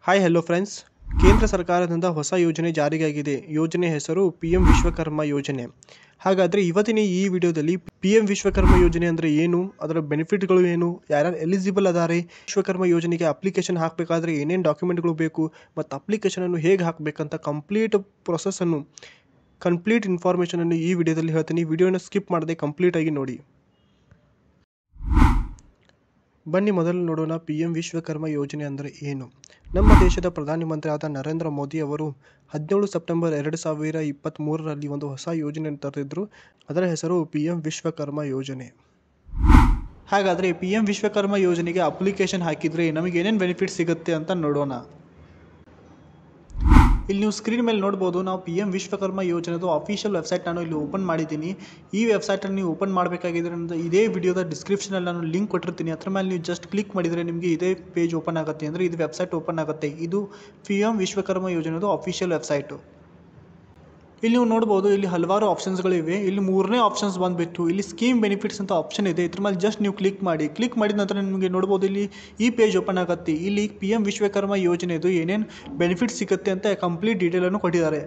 hi hello friends ಕೇಂದ್ರ ಸರ್ಕಾರದಿಂದ ಹೊಸ ಯೋಜನೆ ಜಾರಿಗಾಗಿದೆ ಯೋಜನೆ ಹೆಸರು ಪಿ ಎಂ ವಿಶ್ವಕರ್ಮ ಯೋಜನೆ ಹಾಗಾದರೆ ಇವತ್ತಿನ ಈ ವಿಡಿಯೋದಲ್ಲಿ ಪಿ ಎಂ ವಿಶ್ವಕರ್ಮ ಯೋಜನೆ ಅಂದರೆ ಏನು ಅದರ ಬೆನಿಫಿಟ್ಗಳು ಏನು ಯಾರ್ಯಾರು ಎಲಿಜಿಬಲ್ ಅದಾರೆ ವಿಶ್ವಕರ್ಮ ಯೋಜನೆಗೆ ಅಪ್ಲಿಕೇಶನ್ ಹಾಕಬೇಕಾದ್ರೆ ಏನೇನು ಡಾಕ್ಯುಮೆಂಟ್ಗಳು ಬೇಕು ಮತ್ತು ಅಪ್ಲಿಕೇಶನನ್ನು ಹೇಗೆ ಹಾಕಬೇಕಂತ ಕಂಪ್ಲೀಟ್ ಪ್ರೊಸೆಸನ್ನು ಕಂಪ್ಲೀಟ್ ಇನ್ಫಾರ್ಮೇಷನನ್ನು ಈ ವಿಡಿಯೋದಲ್ಲಿ ಹೇಳ್ತೀನಿ ವಿಡಿಯೋನ ಸ್ಕಿಪ್ ಮಾಡದೆ ಕಂಪ್ಲೀಟಾಗಿ ನೋಡಿ ಬನ್ನಿ ಮೊದಲು ನೋಡೋಣ ಪಿ ಎಂ ವಿಶ್ವಕರ್ಮ ಯೋಜನೆ ಅಂದರೆ ಏನು ನಮ್ಮ ದೇಶದ ಪ್ರಧಾನಮಂತ್ರಿ ಆದ ನರೇಂದ್ರ ಮೋದಿ ಅವರು ಹದಿನೇಳು ಸೆಪ್ಟೆಂಬರ್ ಎರಡು ಸಾವಿರ ಇಪ್ಪತ್ತ್ಮೂರರಲ್ಲಿ ಒಂದು ಹೊಸ ಯೋಜನೆಯನ್ನು ತರೆದಿದ್ದರು ಅದರ ಹೆಸರು ಪಿ ಎಂ ವಿಶ್ವಕರ್ಮ ಯೋಜನೆ ಹಾಗಾದರೆ ಪಿ ಎಂ ವಿಶ್ವಕರ್ಮ ಯೋಜನೆಗೆ ಅಪ್ಲಿಕೇಶನ್ ಹಾಕಿದರೆ ನಮಗೆ ಏನೇನು ಬೆನಿಫಿಟ್ ಸಿಗುತ್ತೆ ಅಂತ ನೋಡೋಣ ಇಲ್ಲಿ ನೀವು ಸ್ಕ್ರೀನ್ ಮೇಲೆ ನೋಡ್ಬೋದು ನಾವು ಪಿ ಎಂ ವಿಶ್ವಕರ್ಮ ಯೋಜನೆದು ಅಫಿಷಿಯಲ್ ವೆಬ್ಸೈಟ್ ನಾನು ಇಲ್ಲಿ ಓಪನ್ ಮಾಡಿದ್ದೀನಿ ಈ ವೆಬ್ಸೈಟನ್ನು ನೀವು ಓಪನ್ ಮಾಡಬೇಕಾಗಿದ್ರೆ ನಂದು ಇದೇ ವಿಡಿಯೋದ ಡಿಸ್ಕ್ರಿಪ್ಷನಲ್ಲಿ ನಾನು ಲಿಂಕ್ ಕೊಟ್ಟಿರ್ತೀನಿ ಅದ್ರ ಮೇಲೆ ನೀವು ಜಸ್ಟ್ ಕ್ಲಿಕ್ ಮಾಡಿದರೆ ನಿಮಗೆ ಇದೇ ಪೇಜ್ ಓಪನ್ ಆಗುತ್ತೆ ಅಂದರೆ ಇದು ವೆಬ್ಸೈಟ್ ಓಪನ್ ಆಗುತ್ತೆ ಇದು ಪಿ ಎಂ ವಿಶ್ವಕರ್ಮ ಯೋಜನೆದು ಅಫಿಷಿಯಲ್ ವೆಬ್ಸೈಟು ಇಲ್ಲಿ ನೀವು ನೋಡ್ಬೋದು ಇಲ್ಲಿ ಹಲವಾರು ಆಪ್ಷನ್ಸ್ಗಳಿವೆ ಇಲ್ಲಿ ಮೂರನೇ ಆಪ್ಷನ್ಸ್ ಬಂದುಬಿಟ್ಟು ಇಲ್ಲಿ ಸ್ಕೀಮ್ ಬೆನಿಫಿಟ್ಸ್ ಅಂತ ಆಪ್ಷನ್ ಇದೆ ಇದ್ರ ಮೇಲೆ ಜಸ್ಟ್ ನೀವು ಕ್ಲಿಕ್ ಮಾಡಿ ಕ್ಲಿಕ್ ಮಾಡಿದ ನಂತರ ನಿಮಗೆ ನೋಡ್ಬೋದು ಇಲ್ಲಿ ಈ ಪೇಜ್ ಓಪನ್ ಆಗುತ್ತೆ ಇಲ್ಲಿ ಪಿ ಎಂ ವಿಶ್ವಕರ್ಮ ಯೋಜನೆದು ಏನೇನು ಬೆನಿಫಿಟ್ ಸಿಗುತ್ತೆ ಅಂತ ಕಂಪ್ಲೀಟ್ ಡೀಟೇಲನ್ನು ಕೊಟ್ಟಿದ್ದಾರೆ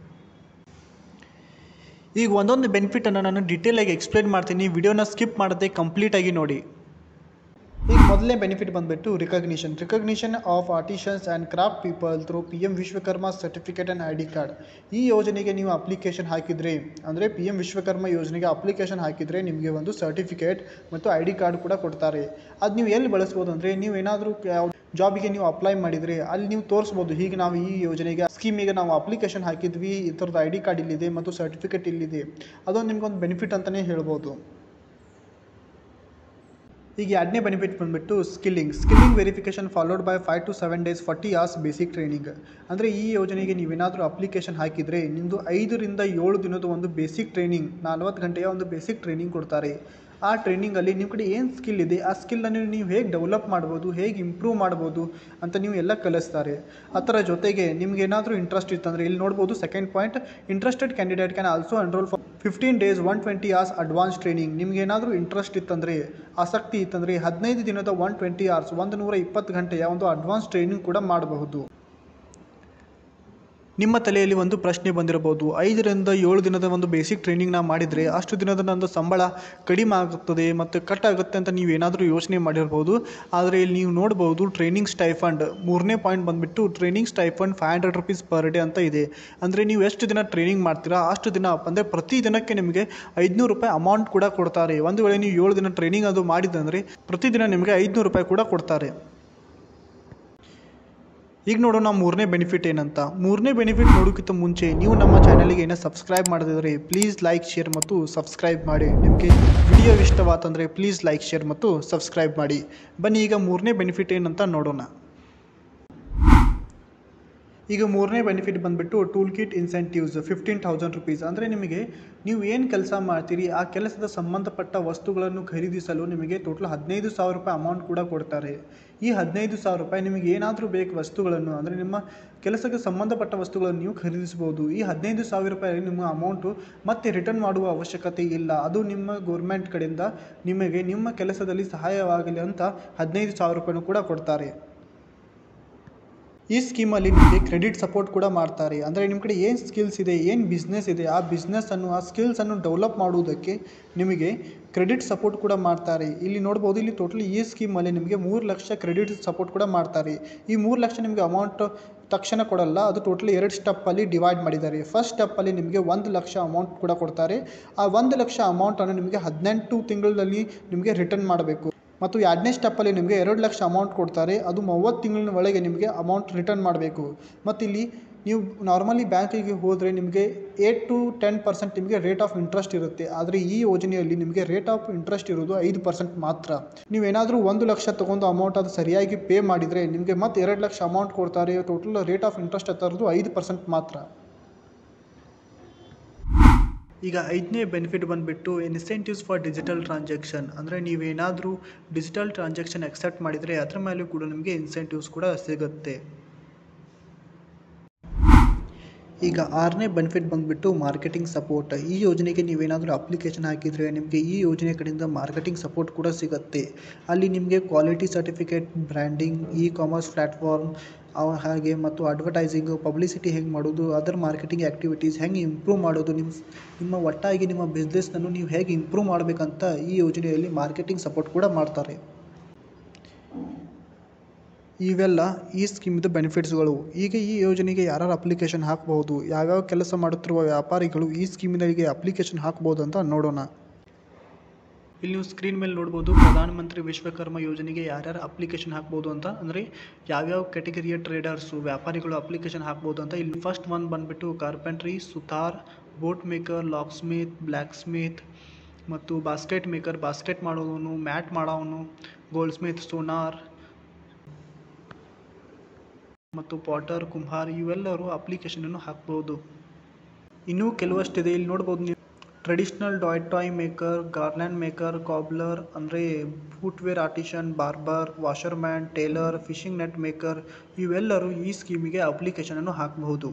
ಈಗ ಒಂದೊಂದು ಬೆನಿಫಿಟನ್ನು ನಾನು ಡೀಟೇಲಾಗಿ ಎಕ್ಸ್ಪ್ಲೇನ್ ಮಾಡ್ತೀನಿ ವಿಡಿಯೋನ ಸ್ಕಿಪ್ ಮಾಡದೆ ಕಂಪ್ಲೀಟಾಗಿ ನೋಡಿ ಈಗ ಮೊದಲನೇ ಬೆನಿಫಿಟ್ ಬಂದುಬಿಟ್ಟು recognition recognition of artisans and craft people through P M Vishwakarma certificate and I D card ಈ ಯೋಜನೆಗೆ ನೀವು ಅಪ್ಲಿಕೇಶನ್ ಹಾಕಿದರೆ ಅಂದರೆ ಪಿ ಎಂ ವಿಶ್ವಕರ್ಮ ಯೋಜನೆಗೆ ಅಪ್ಲಿಕೇಶನ್ ಹಾಕಿದರೆ ನಿಮಗೆ ಒಂದು ಸರ್ಟಿಫಿಕೇಟ್ ಮತ್ತು ಐ ಡಿ ಕಾರ್ಡ್ ಕೂಡ ಕೊಡ್ತಾರೆ ಅದು ನೀವು ಎಲ್ಲಿ ಬಳಸ್ಬೋದು ಅಂದರೆ ನೀವು ಏನಾದರೂ ಯಾವ ಜಾಬಿಗೆ ನೀವು ಅಪ್ಲೈ ಮಾಡಿದರೆ ಅಲ್ಲಿ ನೀವು ತೋರಿಸ್ಬೋದು ಹೀಗೆ ನಾವು ಈ ಯೋಜನೆಗೆ ಸ್ಕೀಮಿಗೆ ನಾವು ಅಪ್ಲಿಕೇಶನ್ ಹಾಕಿದ್ವಿ ಈ ಥರದ ಐ ಡಿ ಕಾರ್ಡ್ ಇಲ್ಲಿದೆ ಮತ್ತು ಸರ್ಟಿಫಿಕೇಟ್ ಇಲ್ಲಿದೆ ಅದೊಂದು ನಿಮ್ಗೊಂದು ಬೆನಿಫಿಟ್ ಅಂತಲೇ ಹೇಳ್ಬೋದು ಈಗ ಎರಡನೇ ಬೆನಿಫಿಟ್ ಬಂದುಬಿಟ್ಟು skilling skilling verification followed by five to seven days forty hours basic training ಅಂದರೆ ಈ ಯೋಜನೆಗೆ ನೀವೇನಾದರೂ ಅಪ್ಲಿಕೇಶನ್ ಹಾಕಿದರೆ ನಿಮ್ಮದು ಐದರಿಂದ ಏಳು ದಿನದ ಒಂದು ಬೇಸಿಕ್ ಟ್ರೈನಿಂಗ್ ನಲ್ವತ್ತು ಗಂಟೆಯ ಒಂದು ಬೇಸಿಕ್ ಟ್ರೈನಿಂಗ್ ಕೊಡ್ತಾರೆ ಆ ಟ್ರೈನಿಂಗಲ್ಲಿ ನಿಮ್ಮ ಕಡೆ ಏನು ಸ್ಕಿಲ್ ಇದೆ ಆ ಸ್ಕಿಲ್ಲನ್ನು ನೀವು ಹೇಗೆ ಡೆವಲಪ್ ಮಾಡ್ಬೋದು ಹೇಗೆ ಇಂಪ್ರೂವ್ ಮಾಡ್ಬೋದು ಅಂತ ನೀವು ಎಲ್ಲ ಕಲಿಸ್ತಾರೆ ಅದರ ಜೊತೆಗೆ ನಿಮ್ಗೆ ಏನಾದರೂ ಇಂಟ್ರೆಸ್ಟ್ ಇತ್ತಂದರೆ ಇಲ್ಲಿ ನೋಡ್ಬೋದು second point interested candidate can also enrol for fifteen days one twenty hours advance training ನಿಮ್ಗೆ ಏನಾದರೂ ಇಂಟ್ರೆಸ್ಟ್ ಇತ್ತಂದರೆ ಆಸಕ್ತಿ ಇತ್ತಂದರೆ ಹದಿನೈದು ದಿನದ ಒನ್ ಟ್ವೆಂಟಿ ಅವರ್ಸ್ ಒಂದು ನೂರ ಇಪ್ಪತ್ತು ಗಂಟೆಯ ಒಂದು ಅಡ್ವಾನ್ಸ್ ಟ್ರೈನಿಂಗ್ ಕೂಡ ಮಾಡಬಹುದು ನಿಮ್ಮ ತಲೆಯಲ್ಲಿ ಒಂದು ಪ್ರಶ್ನೆ ಬಂದಿರಬಹುದು ಐದರಿಂದ ಏಳು ದಿನದ ಒಂದು ಬೇಸಿಕ್ ಟ್ರೈನಿಂಗ್ ನಾವು ಮಾಡಿದರೆ ಅಷ್ಟು ದಿನದ ನಂದು ಸಂಬಳ ಕಡಿಮೆ ಆಗುತ್ತದೆ ಮತ್ತು ಕಟ್ ಆಗುತ್ತೆ ಅಂತ ನೀವು ಏನಾದರೂ ಯೋಚನೆ ಮಾಡಿರ್ಬೋದು ಆದರೆ ಇಲ್ಲಿ ನೀವು ನೋಡ್ಬೋದು ಟ್ರೈನಿಂಗ್ ಸ್ಟೈಫಂಡ್ ಮೂರನೇ ಪಾಯಿಂಟ್ ಬಂದುಬಿಟ್ಟು training stipend five hundred rupees per day ಅಂತ ಇದೆ ಅಂದರೆ ನೀವು ಎಷ್ಟು ದಿನ ಟ್ರೈನಿಂಗ್ ಮಾಡ್ತೀರಾ ಅಷ್ಟು ದಿನ ಅಂದರೆ ಪ್ರತಿ ದಿನಕ್ಕೆ ನಿಮಗೆ ಐದುನೂರು ರೂಪಾಯಿ ಅಮೌಂಟ್ ಕೂಡ ಕೊಡ್ತಾರೆ ಒಂದು ವೇಳೆ ನೀವು ಏಳು ದಿನ ಟ್ರೈನಿಂಗ್ ಅದು ಮಾಡಿದಂದರೆ ಪ್ರತಿದಿನ ನಿಮಗೆ ಐದುನೂರು ರೂಪಾಯಿ ಕೂಡ ಕೊಡ್ತಾರೆ ಈಗ ನೋಡೋಣ ಮೂರನೇ ಬೆನಿಫಿಟ್ ಏನಂತ ಮೂರನೇ ಬೆನಿಫಿಟ್ ನೋಡೋಕ್ಕಿಂತ ಮುಂಚೆ ನೀವು ನಮ್ಮ ಚಾನಲ್ಗೆ ಏನೋ ಸಬ್ಸ್ಕ್ರೈಬ್ ಮಾಡದಿದ್ರೆ ಪ್ಲೀಸ್ ಲೈಕ್ ಶೇರ್ ಮತ್ತು ಸಬ್ಸ್ಕ್ರೈಬ್ ಮಾಡಿ ನಿಮಗೆ ವಿಡಿಯೋ ಇಷ್ಟವಾತಂದರೆ ಪ್ಲೀಸ್ ಲೈಕ್ ಶೇರ್ ಮತ್ತು ಸಬ್ಸ್ಕ್ರೈಬ್ ಮಾಡಿ ಬನ್ನಿ ಈಗ ಮೂರನೇ ಬೆನಿಫಿಟ್ ಏನಂತ ನೋಡೋಣ ಈಗ ಮೂರನೇ ಬೆನಿಫಿಟ್ ಬಂದುಬಿಟ್ಟು tool kit incentives fifteen thousand rupees ಅಂದರೆ ನಿಮಗೆ ನೀವು ಏನು ಕೆಲಸ ಮಾಡ್ತೀರಿ ಆ ಕೆಲಸದ ಸಂಬಂಧಪಟ್ಟ ವಸ್ತುಗಳನ್ನು ಖರೀದಿಸಲು ನಿಮಗೆ ಟೋಟಲ್ ಹದಿನೈದು ಸಾವಿರ ರೂಪಾಯಿ ಅಮೌಂಟ್ ಕೂಡ ಕೊಡ್ತಾರೆ ಈ ಹದಿನೈದು ಸಾವಿರ ರೂಪಾಯಿ ನಿಮಗೆ ಏನಾದರೂ ಬೇಕು ವಸ್ತುಗಳನ್ನು ಅಂದರೆ ನಿಮ್ಮ ಕೆಲಸಕ್ಕೆ ಸಂಬಂಧಪಟ್ಟ ವಸ್ತುಗಳನ್ನು ನೀವು ಖರೀದಿಸ್ಬೋದು ಈ ಹದಿನೈದು ಸಾವಿರ ರೂಪಾಯಿ ನಿಮ್ಮ ಅಮೌಂಟು ಮತ್ತೆ ರಿಟರ್ನ್ ಮಾಡುವ ಅವಶ್ಯಕತೆ ಇಲ್ಲ ಅದು ನಿಮ್ಮ ಗೌರ್ಮೆಂಟ್ ಕಡೆಯಿಂದ ನಿಮಗೆ ನಿಮ್ಮ ಕೆಲಸದಲ್ಲಿ ಸಹಾಯವಾಗಲಿ ಅಂತ ಹದಿನೈದು ಸಾವಿರ ರೂಪಾಯಿನೂ ಕೂಡ ಕೊಡ್ತಾರೆ ಈ ಸ್ಕೀಮಲ್ಲಿ ನಿಮಗೆ ಕ್ರೆಡಿಟ್ ಸಪೋರ್ಟ್ ಕೂಡ ಮಾಡ್ತಾರೆ ಅಂದರೆ ನಿಮ್ಮ ಕಡೆ ಏನು ಸ್ಕಿಲ್ಸ್ ಇದೆ ಏನು ಬಿಸ್ನೆಸ್ ಇದೆ ಆ ಬಿಸ್ನೆಸ್ಸನ್ನು ಆ ಸ್ಕಿಲ್ಸನ್ನು ಡೆವಲಪ್ ಮಾಡುವುದಕ್ಕೆ ನಿಮಗೆ ಕ್ರೆಡಿಟ್ ಸಪೋರ್ಟ್ ಕೂಡ ಮಾಡ್ತಾರೆ ಇಲ್ಲಿ ನೋಡ್ಬೋದು ಇಲ್ಲಿ ಟೋಟಲ್ ಈ ಸ್ಕೀಮಲ್ಲಿ ನಿಮಗೆ ಮೂರು ಲಕ್ಷ ಕ್ರೆಡಿಟ್ ಸಪೋರ್ಟ್ ಕೂಡ ಮಾಡ್ತಾರೆ ಈ ಮೂರು ಲಕ್ಷ ನಿಮಗೆ ಅಮೌಂಟ್ ತಕ್ಷಣ ಕೊಡಲ್ಲ ಅದು ಟೋಟಲ್ ಎರಡು ಸ್ಟೆಪ್ಪಲ್ಲಿ ಡಿವೈಡ್ ಮಾಡಿದ್ದಾರೆ ಫಸ್ಟ್ ಸ್ಟೆಪ್ಪಲ್ಲಿ ನಿಮಗೆ ಒಂದು ಲಕ್ಷ ಅಮೌಂಟ್ ಕೂಡ ಕೊಡ್ತಾರೆ ಆ ಒಂದು ಲಕ್ಷ ಅಮೌಂಟನ್ನು ನಿಮಗೆ ಹದಿನೆಂಟು ತಿಂಗಳಲ್ಲಿ ನಿಮಗೆ ರಿಟರ್ನ್ ಮಾಡಬೇಕು ಮತ್ತು ಎರಡನೇ ಸ್ಟೆಪ್ಪಲ್ಲಿ ನಿಮಗೆ ಎರಡು ಲಕ್ಷ ಅಮೌಂಟ್ ಕೊಡ್ತಾರೆ ಅದು ಮೂವತ್ತು ತಿಂಗಳಿನ ಒಳಗೆ ನಿಮಗೆ ಅಮೌಂಟ್ ರಿಟರ್ನ್ ಮಾಡಬೇಕು ಮತ್ತು ಇಲ್ಲಿ ನೀವು ನಾರ್ಮಲಿ ಬ್ಯಾಂಕಿಗೆ ಹೋದರೆ ನಿಮಗೆ ಏಟ್ ಟು ಟೆನ್ ಪರ್ಸೆಂಟ್ ನಿಮಗೆ ರೇಟ್ ಆಫ್ ಇಂಟ್ರೆಸ್ಟ್ ಇರುತ್ತೆ ಆದರೆ ಈ ಯೋಜನೆಯಲ್ಲಿ ನಿಮಗೆ ರೇಟ್ ಆಫ್ ಇಂಟ್ರೆಸ್ಟ್ ಇರೋದು ಐದು ಪರ್ಸೆಂಟ್ ಮಾತ್ರ ನೀವೇನಾದರೂ ಒಂದು ಲಕ್ಷ ತೊಗೊಂಡು ಅಮೌಂಟ್ ಅದು ಸರಿಯಾಗಿ ಪೇ ಮಾಡಿದರೆ ನಿಮಗೆ ಮತ್ತೆ ಎರಡು ಲಕ್ಷ ಅಮೌಂಟ್ ಕೊಡ್ತಾರೆ ಟೋಟಲ್ ರೇಟ್ ಆಫ್ ಇಂಟ್ರೆಸ್ಟ್ ಹತ್ತಿರದು ಐದು ಪರ್ಸೆಂಟ್ ಮಾತ್ರ ಈಗ ಐದನೇ ಬೆನಿಫಿಟ್ ಬಂದುಬಿಟ್ಟು ಇನ್ಸೆಂಟಿವ್ಸ್ ಫಾರ್ ಡಿಜಿಟಲ್ ಟ್ರಾನ್ಸಾಕ್ಷನ್ ಅಂದರೆ ನೀವೇನಾದರೂ ಡಿಜಿಟಲ್ ಟ್ರಾನ್ಸಾಕ್ಷನ್ ಅಕ್ಸೆಪ್ಟ್ ಮಾಡಿದರೆ ಅದರ ಮೇಲೂ ಕೂಡ ನಿಮಗೆ ಇನ್ಸೆಂಟಿವ್ಸ್ ಕೂಡ ಸಿಗುತ್ತೆ ಈಗ ಆರನೇ ಬೆನಿಫಿಟ್ ಬಂದುಬಿಟ್ಟು ಮಾರ್ಕೆಟಿಂಗ್ ಸಪೋರ್ಟ್ ಈ ಯೋಜನೆಗೆ ನೀವೇನಾದರೂ ಅಪ್ಲಿಕೇಶನ್ ಹಾಕಿದರೆ ನಿಮಗೆ ಈ ಯೋಜನೆ ಕಡೆಯಿಂದ ಮಾರ್ಕೆಟಿಂಗ್ ಸಪೋರ್ಟ್ ಕೂಡ ಸಿಗುತ್ತೆ ಅಲ್ಲಿ ನಿಮಗೆ quality certificate branding e commerce platform ಅವ ಹಾಗೆ ಮತ್ತು ಅಡ್ವರ್ಟೈಸಿಂಗು ಪಬ್ಲಿಸಿಟಿ ಹೆಂಗೆ ಮಾಡೋದು ಅದರ್ ಮಾರ್ಕೆಟಿಂಗ್ ಆ್ಯಕ್ಟಿವಿಟೀಸ್ ಹೆಂಗೆ ಇಂಪ್ರೂವ್ ಮಾಡೋದು ನಿಮ್ಮ ನಿಮ್ಮ ಒಟ್ಟಾಗಿ ನಿಮ್ಮ ಬಿಸ್ನೆಸ್ನನ್ನು ನೀವು ಹೇಗೆ ಇಂಪ್ರೂವ್ ಮಾಡಬೇಕಂತ ಈ ಯೋಜನೆಯಲ್ಲಿ ಮಾರ್ಕೆಟಿಂಗ್ ಸಪೋರ್ಟ್ ಕೂಡ ಮಾಡ್ತಾರೆ ಇವೆಲ್ಲ ಈ ಸ್ಕೀಮ್ದು ಬೆನಿಫಿಟ್ಸ್ಗಳು ಈಗ ಈ ಯೋಜನೆಗೆ ಯಾರ್ಯಾರು ಅಪ್ಲಿಕೇಶನ್ ಹಾಕ್ಬೋದು ಯಾವ್ಯಾವ ಕೆಲಸ ಮಾಡುತ್ತಿರುವ ವ್ಯಾಪಾರಿಗಳು ಈ ಸ್ಕೀಮಿನರಿಗೆ ಅಪ್ಲಿಕೇಶನ್ ಹಾಕ್ಬೋದು ಅಂತ ನೋಡೋಣ ಇಲ್ಲಿ ನೀವು ಸ್ಕ್ರೀನ್ ಮೇಲೆ ನೋಡ್ಬೋದು ಪ್ರಧಾನಮಂತ್ರಿ ವಿಶ್ವಕರ್ಮ ಯೋಜನೆಗೆ ಯಾರ್ಯಾರು ಅಪ್ಲಿಕೇಶನ್ ಹಾಕ್ಬೋದು ಅಂತ ಅಂದರೆ ಯಾವ್ಯಾವ ಕೆಟಗರಿಯ ಟ್ರೇಡರ್ಸು ವ್ಯಾಪಾರಿಗಳು ಅಪ್ಲಿಕೇಶನ್ ಹಾಕ್ಬೋದು ಅಂತ ಇಲ್ಲಿ ಫಸ್ಟ್ ಒನ್ ಬಂದುಬಿಟ್ಟು ಕಾರ್ಪೆಂಟ್ರಿ ಸುತಾರ್ boat maker locksmith blacksmith ಮತ್ತು ಬಾಸ್ಕೆಟ್ ಮೇಕರ್ ಬಾಸ್ಕೆಟ್ ಮಾಡೋವನು ಮ್ಯಾಟ್ ಮಾಡೋವನು ಗೋಲ್ಡ್ ಸ್ಮಿತ್ ಸೋನಾರ್ ಮತ್ತು ಪಾಟರ್ ಕುಂಭಾರ್ ಇವೆಲ್ಲರೂ ಅಪ್ಲಿಕೇಶನನ್ನು ಹಾಕ್ಬೋದು ಇನ್ನೂ ಕೆಲವಷ್ಟಿದೆ ಇಲ್ಲಿ ನೋಡ್ಬೋದು ನೀವು traditional doll toy maker garland maker cobbler ಅಂದರೆ footwear artisan barber washerman tailor fishing net maker ಇವೆಲ್ಲರೂ ಈ ಸ್ಕೀಮಿಗೆ ಅಪ್ಲಿಕೇಶನನ್ನು ಹಾಕಬಹುದು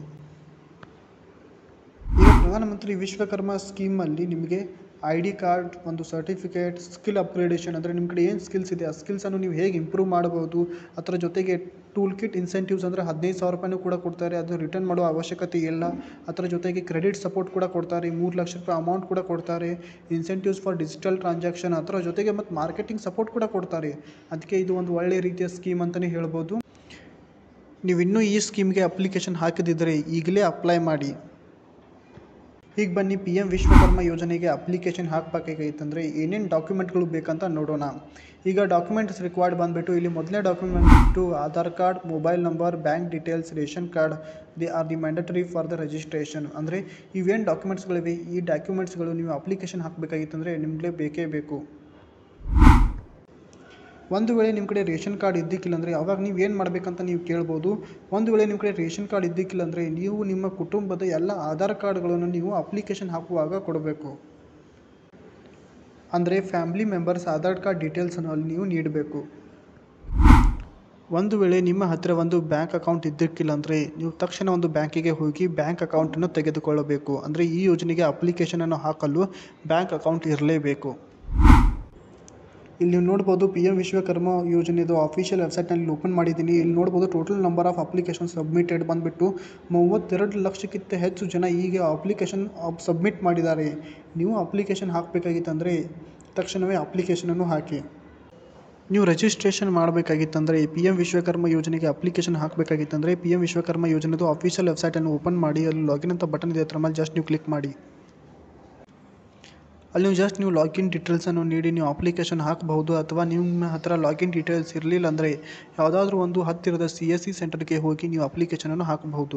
ಈಗ ಪ್ರಧಾನಮಂತ್ರಿ ವಿಶ್ವಕರ್ಮ ಸ್ಕೀಮಲ್ಲಿ ನಿಮಗೆ ಐ ಡಿ ಕಾರ್ಡ್ ಒಂದು ಸರ್ಟಿಫಿಕೇಟ್ ಸ್ಕಿಲ್ ಅಪ್ಗ್ರೇಡೇಷನ್ ಅಂದರೆ ನಿಮ್ಮ ಕಡೆ ಏನು ಸ್ಕಿಲ್ಸ್ ಇದೆ ಆ ಸ್ಕಿಲ್ಸನ್ನು ನೀವು ಹೇಗೆ ಇಂಪ್ರೂವ್ ಮಾಡ್ಬೋದು ಅದರ ಜೊತೆಗೆ ಟೂಲ್ ಕಿಟ್ ಇನ್ಸೆಂಟಿವ್ಸ್ ಅಂದರೆ ಹದಿನೈದು ಸಾವಿರ ರೂಪಾಯಿನೂ ಕೂಡ ಕೊಡ್ತಾರೆ ಅದು ರಿಟರ್ನ್ ಮಾಡೋ ಅವಶ್ಯಕತೆ ಇಲ್ಲ ಅದರ ಜೊತೆಗೆ ಕ್ರೆಡಿಟ್ ಸಪೋರ್ಟ್ ಕೂಡ ಕೊಡ್ತಾರೆ ಮೂರು ಲಕ್ಷ ರೂಪಾಯಿ ಅಮೌಂಟ್ ಕೂಡ ಕೊಡ್ತಾರೆ ಇನ್ಸೆಂಟಿವ್ಸ್ ಫಾರ್ ಡಿಜಿಟಲ್ ಟ್ರಾನ್ಸಾಕ್ಷನ್ ಅದರ ಜೊತೆಗೆ ಮತ್ತು ಮಾರ್ಕೆಟಿಂಗ್ ಸಪೋರ್ಟ್ ಕೂಡ ಕೊಡ್ತಾರೆ ಅದಕ್ಕೆ ಇದು ಒಂದು ಒಳ್ಳೆಯ ರೀತಿಯ ಸ್ಕೀಮ್ ಅಂತಲೇ ಹೇಳ್ಬೋದು ನೀವು ಇನ್ನೂ ಈ ಸ್ಕೀಮ್ಗೆ ಅಪ್ಲಿಕೇಶನ್ ಹಾಕದಿದ್ದರೆ ಈಗಲೇ ಅಪ್ಲೈ ಮಾಡಿ ಈಗ ಬನ್ನಿ ಪಿ ಎಮ್ ವಿಶ್ವಕರ್ಮ ಯೋಜನೆಗೆ ಅಪ್ಲಿಕೇಶನ್ ಹಾಕಬೇಕಾಗಿತ್ತಂದರೆ ಏನೇನು ಡಾಕ್ಯುಮೆಂಟ್ಗಳು ಬೇಕಂತ ನೋಡೋಣ ಈಗ ಡಾಕ್ಯುಮೆಂಟ್ಸ್ ರಿಕ್ವೈರ್ಡ್ ಬಂದುಬಿಟ್ಟು ಇಲ್ಲಿ ಮೊದಲನೇ ಡಾಕ್ಯುಮೆಂಟ್ ಬಂದುಬಿಟ್ಟು Aadhaar card mobile number bank details ration card these are the mandatory for the registration ಅಂದರೆ ಇವೇನು ಡಾಕ್ಯುಮೆಂಟ್ಸ್ಗಳಿವೆ ಈ ಡಾಕ್ಯುಮೆಂಟ್ಸ್ಗಳು ನೀವು ಅಪ್ಲಿಕೇಶನ್ ಹಾಕಬೇಕಾಗಿತ್ತಂದರೆ ನಿಮಗೆ ಬೇಕೇ ಬೇಕು ಒಂದು ವೇಳೆ ನಿಮ್ಮ ಕಡೆ ರೇಷನ್ ಕಾರ್ಡ್ ಇದ್ದಿಕ್ಕಿಲ್ಲ ಅಂದರೆ ಅವಾಗ ನೀವು ಏನು ಮಾಡಬೇಕಂತ ನೀವು ಕೇಳ್ಬೋದು ಒಂದು ವೇಳೆ ನಿಮ್ಮ ಕಡೆ ರೇಷನ್ ಕಾರ್ಡ್ ಇದ್ದಿಕ್ಕಿಲ್ಲ ಅಂದರೆ ನೀವು ನಿಮ್ಮ ಕುಟುಂಬದ ಎಲ್ಲ ಆಧಾರ್ ಕಾರ್ಡ್ಗಳನ್ನು ನೀವು ಅಪ್ಲಿಕೇಶನ್ ಹಾಕುವಾಗ ಕೊಡಬೇಕು ಅಂದರೆ ಫ್ಯಾಮಿಲಿ ಮೆಂಬರ್ಸ್ ಆಧಾರ್ ಕಾರ್ಡ್ ಡೀಟೇಲ್ಸನ್ನು ಅಲ್ಲಿ ನೀವು ನೀಡಬೇಕು ಒಂದು ವೇಳೆ ನಿಮ್ಮ ಹತ್ತಿರ ಒಂದು ಬ್ಯಾಂಕ್ ಅಕೌಂಟ್ ಇದ್ದಿಕ್ಕಿಲ್ಲ ಅಂದರೆ ನೀವು ತಕ್ಷಣ ಒಂದು ಬ್ಯಾಂಕಿಗೆ ಹೋಗಿ ಬ್ಯಾಂಕ್ ಅಕೌಂಟನ್ನು ತೆಗೆದುಕೊಳ್ಳಬೇಕು ಅಂದರೆ ಈ ಯೋಜನೆಗೆ ಅಪ್ಲಿಕೇಶನನ್ನು ಹಾಕಲು ಬ್ಯಾಂಕ್ ಅಕೌಂಟ್ ಇರಲೇಬೇಕು ಇಲ್ಲಿ ನೀವು ನೋಡ್ಬೋದು ಪಿ ಎಮ್ ವಿಶ್ವಕರ್ಮ ಯೋಜನೆದು ಅಫಿಷಿಯಲ್ ವೆಬ್ಸೈಟ್ನಲ್ಲಿ ಓಪನ್ ಮಾಡಿದ್ದೀನಿ ಇಲ್ಲಿ ನೋಡ್ಬೋದು total number of application submitted ಬಂದುಬಿಟ್ಟು ಮೂವತ್ತೆರಡು ಲಕ್ಷಕ್ಕಿಂತ ಹೆಚ್ಚು ಜನ ಈಗ ಅಪ್ಲಿಕೇಶನ್ ಸಬ್ಮಿಟ್ ಮಾಡಿದ್ದಾರೆ ನೀವು ಅಪ್ಲಿಕೇಶನ್ ಹಾಕಬೇಕಾಗಿತ್ತಂದರೆ ತಕ್ಷಣವೇ ಅಪ್ಲಿಕೇಶನನ್ನು ಹಾಕಿ ನೀವು ರಿಜಿಸ್ಟ್ರೇಷನ್ ಮಾಡಬೇಕಾಗಿತ್ತಂದರೆ ಪಿ ಎಮ್ ವಿಶ್ವಕರ್ಮ ಯೋಜನೆಗೆ ಅಪ್ಲಿಕೇಶನ್ ಹಾಕಬೇಕಾಗಿತ್ತಂದರೆ ಪಿ ಎಮ್ ವಿಶ್ವಕರ್ಮ ಯೋಜನೆದು ಅಫಿಷಿಯಲ್ ವೆಬ್ಸೈಟನ್ನು ಓಪನ್ ಮಾಡಿ ಅಲ್ಲಿ ಲಾಗಿನ್ ಅಂತ ಬಟನ್ ಇದೆ ಅದ್ರ ಮೇಲೆ ಜಸ್ಟ್ ನೀವು ಕ್ಲಿಕ್ ಮಾಡಿ ಅಲ್ಲಿ ನೀವು ಜಸ್ಟ್ ನೀವು ಲಾಗಿನ್ ಡೀಟೇಲ್ಸನ್ನು ನೀಡಿ ನೀವು ಅಪ್ಲಿಕೇಶನ್ ಹಾಕಬಹುದು ಅಥವಾ ನಿಮ್ಮ ಹತ್ರ ಲಾಗಿನ್ ಡೀಟೇಲ್ಸ್ ಇರಲಿಲ್ಲ ಅಂದರೆ ಯಾವುದಾದ್ರೂ ಒಂದು ಹತ್ತಿರದ ಸಿ ಎಸ್ ಸಿ ಸೆಂಟರ್ಗೆ ಹೋಗಿ ನೀವು ಅಪ್ಲಿಕೇಶನನ್ನು ಹಾಕಬಹುದು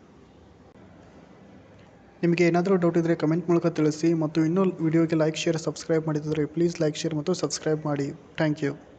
ನಿಮಗೆ ಏನಾದರೂ ಡೌಟ್ ಇದ್ದರೆ ಕಮೆಂಟ್ ಮೂಲಕ ತಿಳಿಸಿ ಮತ್ತು ಇನ್ನೂ ವಿಡಿಯೋಗೆ ಲೈಕ್ ಶೇರ್ ಸಬ್ಸ್ಕ್ರೈಬ್ ಮಾಡಿದರೆ ಪ್ಲೀಸ್ ಲೈಕ್ ಶೇರ್ ಮತ್ತು ಸಬ್ಸ್ಕ್ರೈಬ್ ಮಾಡಿ ಥ್ಯಾಂಕ್ ಯು